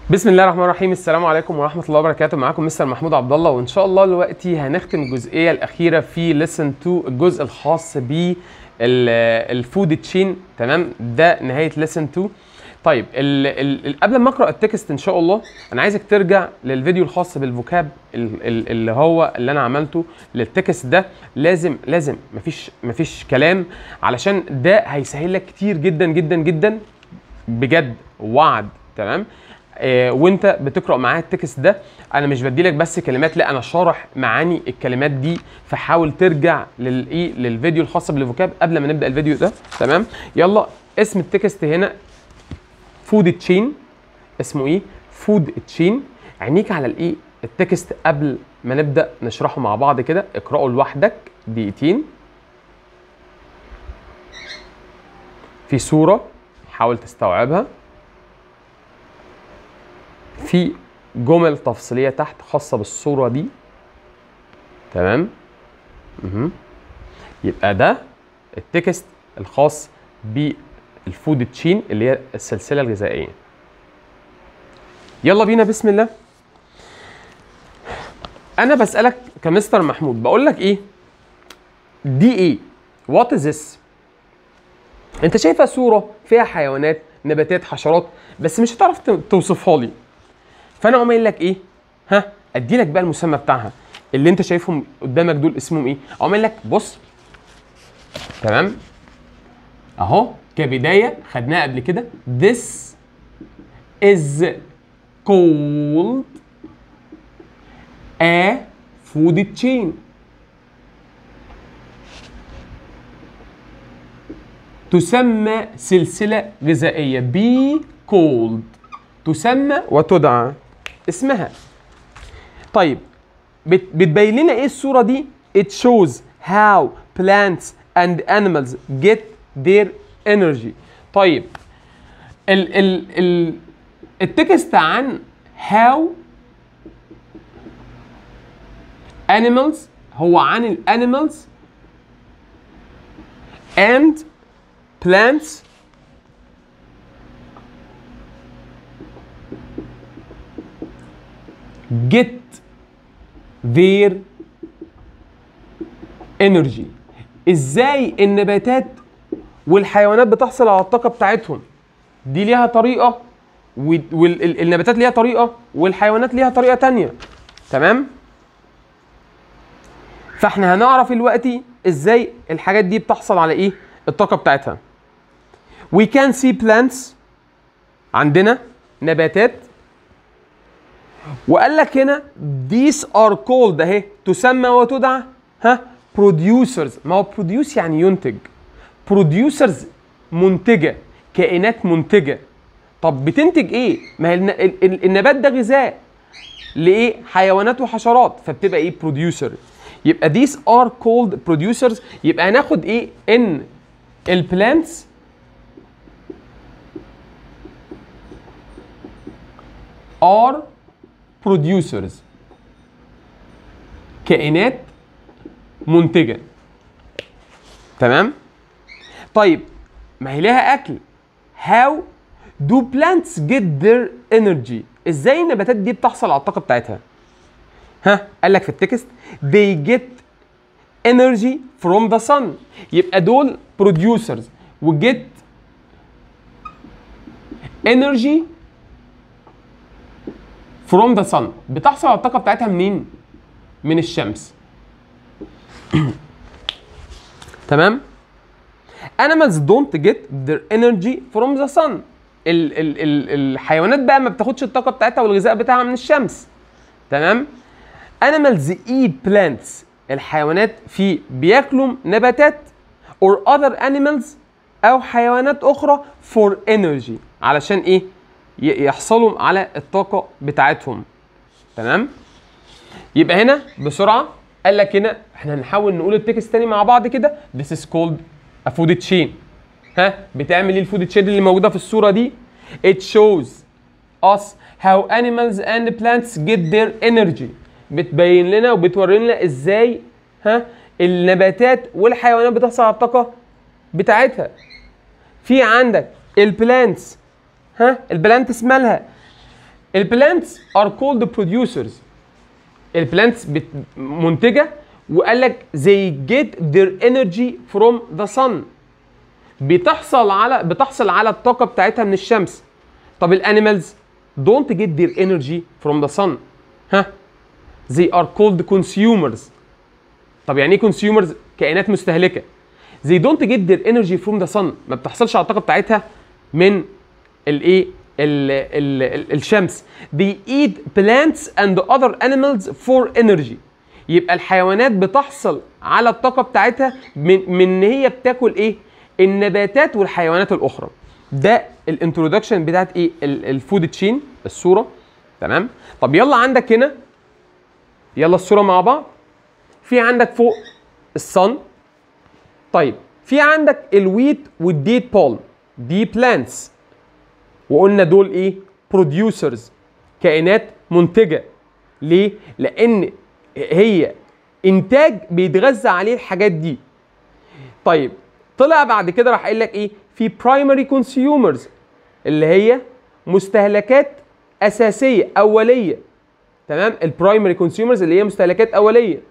بسم الله الرحمن الرحيم السلام عليكم ورحمه الله وبركاته معاكم مستر محمود عبد الله وان شاء الله دلوقتي هنختم الجزئيه الاخيره في ليسن 2 الجزء الخاص ب الفود تشين تمام ده نهايه ليسن 2 طيب ال ال قبل ما اقرا التكست ان شاء الله انا عايزك ترجع للفيديو الخاص بالفوكاب ال- ال- اللي هو اللي انا عملته للتكست ده لازم لازم مفيش مفيش كلام علشان ده هيسهل لك كتير جدا جدا جدا بجد وعد تمام آه وانت بتقرا معايا التكست ده انا مش بديلك بس كلمات لا انا شارح معاني الكلمات دي فحاول ترجع للايه للفيديو الخاص بالفوكاب قبل ما نبدا الفيديو ده تمام يلا اسم التكست هنا فود تشين اسمه ايه فود تشين عينيك على الايه التكست قبل ما نبدا نشرحه مع بعض كده اقراه لوحدك دقيقتين في صوره حاول تستوعبها في جمل تفصيليه تحت خاصه بالصوره دي تمام مهم. يبقى ده التكست الخاص بالفود تشين اللي هي السلسله الغذائيه يلا بينا بسم الله انا بسالك كمستر محمود بقول لك ايه دي ايه وات از ذس انت شايفها صوره فيها حيوانات نباتات حشرات بس مش هتعرف ت- توصفها لي فانا اقوم قايل لك ايه ها ادي لك بقى المسمى بتاعها اللي انت شايفهم قدامك دول اسمهم ايه اقوم قايل لك بص تمام اهو كبدايه خدناها قبل كده this is called a food chain تسمى سلسلة غذائية be called تسمى وتدعى اسمها طيب بت- بتبين لنا ايه الصورة دي it shows how plants and animals get their energy طيب ال ال ال التكست عن how animals هو عن الانيمالز and plants get their energy ازاي النباتات والحيوانات بتحصل على الطاقة بتاعتهم دي ليها طريقة والنباتات ليها طريقة والحيوانات ليها طريقة تانية تمام فاحنا هنعرف دلوقتي ازاي الحاجات دي بتحصل على ايه الطاقة بتاعتها we can see plants عندنا نباتات وقال لك هنا these are called اهي تسمى وتدعى ها producers ما هو produce يعني ينتج producers منتجة كائنات منتجة طب بتنتج ايه؟ ما هي الن- ال- ال- النبات ده غذاء لايه؟ حيوانات وحشرات فبتبقى ايه؟ producer يبقى these are called producers يبقى هناخد ايه؟ ان البلانتس are producers كائنات منتجة تمام طيب ما هي ليها اكل how do plants get their energy ازاي النباتات دي بتحصل على الطاقة بتاعتها ها قال لك في التكست they get energy from the sun يبقى دول producers وجيت energy from the sun بتحصل على الطاقة بتاعتها منين؟ من الشمس تمام؟ animals don't get their energy from the sun ال ال ال الحيوانات بقى ما بتاخدش الطاقة بتاعتها والغذاء بتاعها من الشمس تمام؟ animals eat plants الحيوانات في بياكلوا نباتات or other animals او حيوانات اخرى for energy علشان ايه ي- يحصلوا على الطاقه بتاعتهم تمام يبقى هنا بسرعه قال لك هنا احنا هنحاول نقول التكست تاني مع بعض كده this is called a food chain ها بتعمل ايه الفود تشين اللي موجوده في الصوره دي it shows us how animals and plants get their energy بتبين لنا وبتوري لنا ازاي ها النباتات والحيوانات بتحصل على الطاقه بتاعتها في عندك البلانتس ها البلانتس مالها البلانتس ار كولد بروديوسرز البلانتس منتجه وقال لك they get their energy from the sun بتحصل على بتحصل على الطاقه بتاعتها من الشمس طب الانيمالز don't get their energy from the sun ها they are called consumers طب يعني ايه consumers كائنات مستهلكه they don't get their energy from the sun ما بتحصلش على الطاقه بتاعتها من الايه ال ال ال الشمس they eat plants and other animals for energy يبقى الحيوانات بتحصل على الطاقه بتاعتها من من ان هي بتاكل ايه النباتات والحيوانات الاخرى ده الانترودكشن بتاعت ايه الفود تشين الصوره تمام طب يلا عندك هنا يلا الصوره مع بعض في عندك فوق الصن طيب في عندك الويت والديت بالم دي بلانتس وقلنا دول ايه بروديوسرز كائنات منتجه ليه لان هي انتاج بيتغذى عليه الحاجات دي طيب طلع بعد كده راح قايل لك ايه في برايمري كونسيومرز اللي هي مستهلكات اساسيه اوليه تمام البرايمري كونسيومرز اللي هي مستهلكات اوليه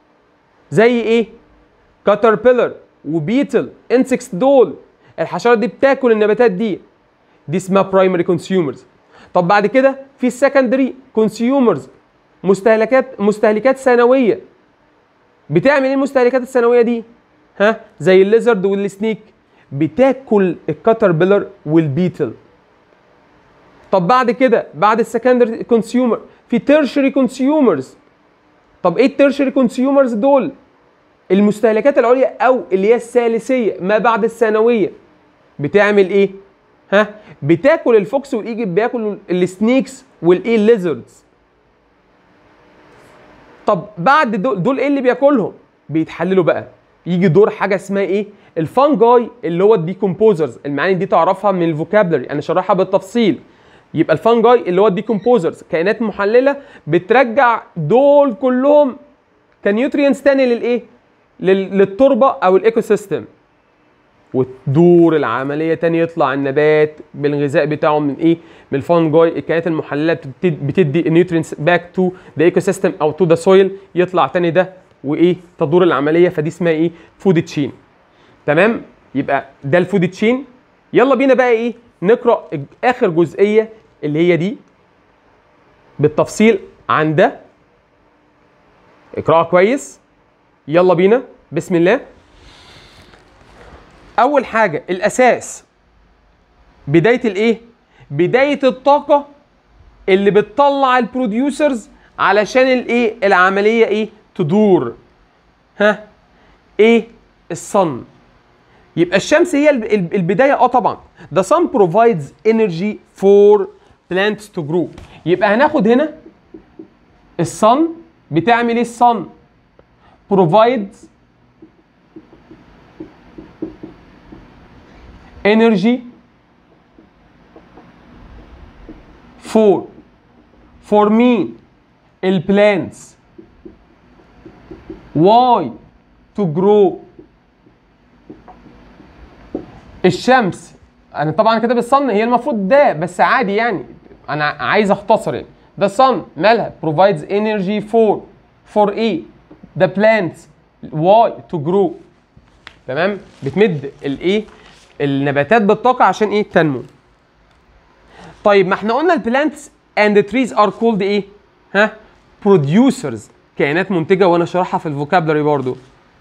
زي ايه كاتربيلر وبيتل انسكس دول الحشرات دي بتاكل النباتات دي دي اسمها برايمري كونسيومرز طب بعد كده في السكندري كونسيومرز مستهلكات مستهلكات ثانويه بتعمل ايه المستهلكات الثانويه دي ها زي الليزرد والسنيك بتاكل الكاتربيلر والبيتل طب بعد كده بعد السكندري كونسيومر في تيرشري كونسيومرز طب ايه التيرشري كونسيومرز دول المستهلكات العليا او اللي هي الثالثيه ما بعد الثانويه بتعمل ايه ها بتاكل الفوكس والايجيبت بياكل السنيكس والايه الليزردز طب بعد دول, دول ايه اللي بياكلهم بيتحللوا بقى يجي دور حاجه اسمها ايه الفانجاي اللي هو الديكومبوزرز المعاني دي تعرفها من الفوكابلري انا شرحها بالتفصيل يبقى الفانجاي اللي هو الديكومبوزرز كائنات محلله بترجع دول كلهم كنيوترينز تاني للايه لل- للتربه او الايكو سيستم وتدور العمليه تاني يطلع النبات بالغذاء بتاعه من ايه من الفانجاي الكائنات المحلله بتدي, بتدي النيوترينز باك تو ذا ايكو سيستم او تو ذا سويل يطلع تاني ده وايه تدور العمليه فدي اسمها ايه فود تشين تمام يبقى ده الفود تشين يلا بينا بقى ايه نقرا اخر جزئيه اللي هي دي بالتفصيل عن ده اقراها كويس يلا بينا بسم الله اول حاجه الاساس بدايه الايه بدايه الطاقه اللي بتطلع البروديوسرز علشان الايه العمليه ايه تدور ها ايه الصن يبقى الشمس هي الب- الب- البدايه اه طبعا the sun provides energy for plants to grow يبقى هناخد هنا الصن بتعمل ايه الصن provides energy for for me البلانتس why to grow الشمس انا طبعا كده بالصن هي المفروض ده بس عادي يعني انا عايز اختصر يعني the sun مالها provides energy for for ايه the plants why to grow تمام بتمد الايه النباتات بالطاقه عشان ايه تنمو طيب ما احنا قلنا البلانتس اند تريز ار كولد ايه ها بروديوسرز كائنات منتجه وانا شرحها في الفوكابلري برضو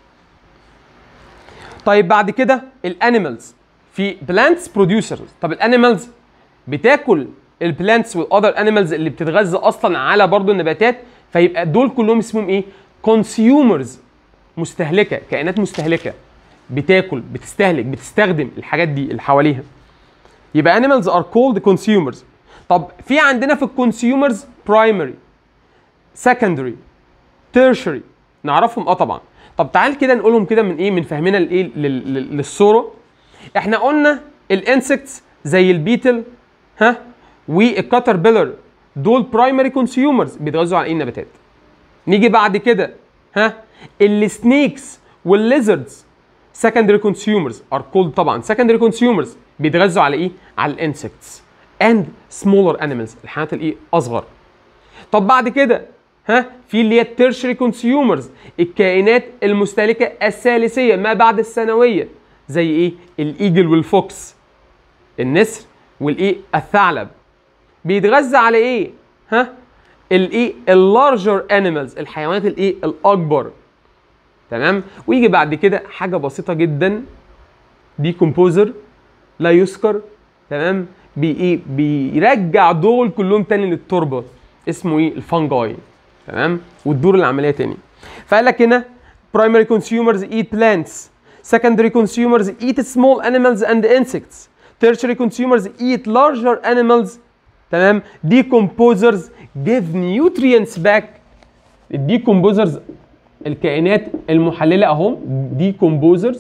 طيب بعد كده الانيمالز في بلانتس بروديوسرز طب الانيمالز بتاكل البلانتس والاذر انيمالز اللي بتتغذى اصلا على برضو النباتات فيبقى دول كلهم اسمهم ايه كونسيومرز مستهلكه كائنات مستهلكه بتاكل بتستهلك بتستخدم الحاجات دي اللي حواليها يبقى animals are called consumers طب في عندنا في الكونسيومرز primary secondary tertiary نعرفهم اه طبعا طب تعال كده نقولهم كده من ايه من فهمنا لايه لل- لل- للصوره احنا قلنا الانسكتس زي البيتل ها والكاتربيلر دول برايمري كونسيومرز بيتغذوا على ايه النباتات نيجي بعد كده ها السنيكس والليزردز secondary consumers are called طبعا secondary consumers بيتغذوا على ايه على الانسكتس and smaller animals الحيوانات الايه اصغر طب بعد كده ها في اللي هي التيرشري كونسيومرز الكائنات المستهلكه الثالثيه ما بعد الثانويه زي ايه الايجل والفوكس النسر والايه الثعلب بيتغذى على ايه ها الايه اللارجر انيمالز الحيوانات الايه الاكبر تمام ويجي بعد كده حاجه بسيطه جدا ديكومبوزر لا يذكر تمام بي ايه بيرجع دول كلهم تاني للتربه اسمه ايه الفانجاي تمام وتدور العمليه تاني فقال لك هنا primary consumers eat plants secondary consumers eat small animals and insects tertiary consumers eat larger animals تمام decomposers give nutrients back الديكومبوزرز الكائنات المحلله اهم decomposers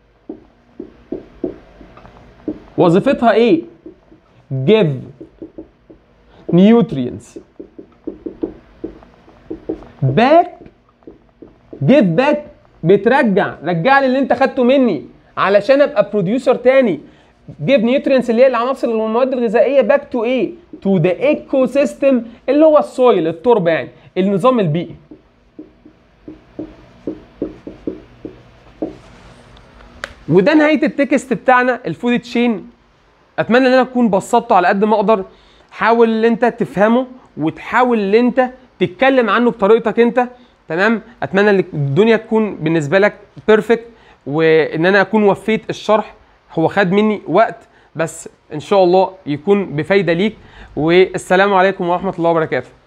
وظيفتها ايه give nutrients back give back بترجع رجع لي اللي انت خدته مني علشان ابقى بروديوسر تاني give nutrients اللي هي العناصر والمواد الغذائيه back to ايه to the ecosystem اللي هو السويل التربه يعني النظام البيئي وده نهايه التكست بتاعنا الفود تشين اتمنى ان انا اكون بسطته على قد ما اقدر حاول ان انت تفهمه وتحاول ان انت تتكلم عنه بطريقتك انت تمام اتمنى ان الدنيا تكون بالنسبه لك بيرفكت وان انا اكون وفيت الشرح هو خد مني وقت بس ان شاء الله يكون بفايده ليك والسلام عليكم ورحمه الله وبركاته